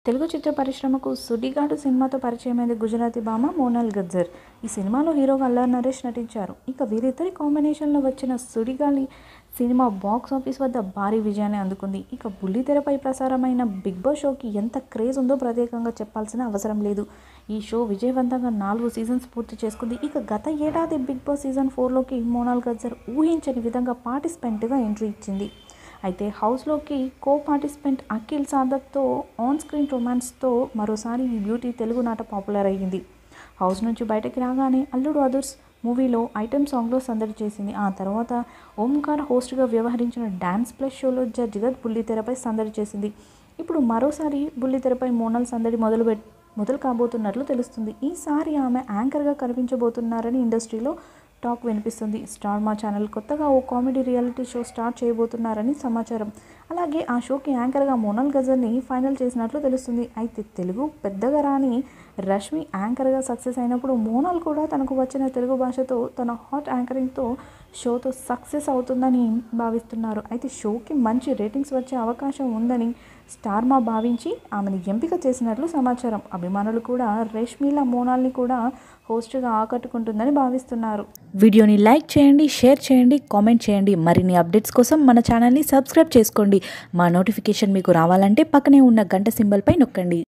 తెలుగు చిత్ర పరిశ్రమకు సుడిగాడు సినిమాతో పరిచయమైంది గుజరాతీ భామ మోనాల్ గజ్జర్ ఈ సినిమాలో హీరోగా అల్లరి నరేష్ నటించారు ఇక వీరిద్దరి కాంబినేషన్లో వచ్చిన సుడిగాలి సినిమా బాక్స్ ఆఫీస్ వద్ద భారీ విజయాన్ని అందుకుంది ఇక బుల్లితెరపై ప్రసారమైన బిగ్ బాస్ షోకి ఎంత క్రేజ్ ఉందో ప్రత్యేకంగా చెప్పాల్సిన అవసరం లేదు ఈ షో విజయవంతంగా నాలుగు సీజన్స్ పూర్తి చేసుకుంది ఇక గత ఏడాది బిగ్ బాస్ సీజన్ ఫోర్లోకి మోనాల్ గజ్జర్ ఊహించని విధంగా పార్టిసిపెంట్గా ఎంట్రీ ఇచ్చింది అయితే హౌస్లోకి కో పార్టిసిపెంట్ అఖిల్ సాదత్తో ఆన్ స్క్రీన్ రొమాన్స్తో మరోసారి ఈ బ్యూటీ తెలుగు నాట పాపులర్ అయ్యింది హౌస్ నుంచి బయటకి రాగానే అల్లుడు అదుర్స్ మూవీలో ఐటెం సాంగ్లో సందడి చేసింది ఆ తర్వాత ఓంకార్ హోస్ట్గా వ్యవహరించిన డ్యాన్స్ ప్లస్ షోలో జడ్జిగా బుల్లితెరపై సందడి చేసింది ఇప్పుడు మరోసారి బుల్లితెరపై మోనల్ సందడి మొదలు పెట్ మొదలు కాబోతున్నట్లు తెలుస్తుంది ఈసారి ఆమె యాంకర్గా కనిపించబోతున్నారని ఇండస్ట్రీలో టాక్ వినిపిస్తుంది స్టార్ మా ఛానల్ కొత్తగా ఓ కామెడీ రియాలిటీ షో స్టార్ట్ చేయబోతున్నారని సమాచారం అలాగే ఆ షోకి యాంకర్గా మోనల్ గజర్ని ఫైనల్ చేసినట్లు తెలుస్తుంది అయితే తెలుగు పెద్దగా రాని రష్మి యాంకర్గా సక్సెస్ అయినప్పుడు మోనల్ కూడా తనకు వచ్చిన తెలుగు భాషతో తన హాట్ యాంకరింగ్తో షోతో సక్సెస్ అవుతుందని భావిస్తున్నారు అయితే షోకి మంచి రేటింగ్స్ వచ్చే అవకాశం ఉందని స్టార్మా భావించి ఆమెను ఎంపిక చేసినట్లు సమాచారం అభిమానులు కూడా రేష్మిలా మోనాల్ని కూడా హోస్ట్గా ఆకట్టుకుంటుందని భావిస్తున్నారు వీడియోని లైక్ చేయండి షేర్ చేయండి కామెంట్ చేయండి మరిన్ని అప్డేట్స్ కోసం మన ఛానల్ని సబ్స్క్రైబ్ చేసుకోండి మా నోటిఫికేషన్ మీకు రావాలంటే పక్కనే ఉన్న గంట సింబల్పై నొక్కండి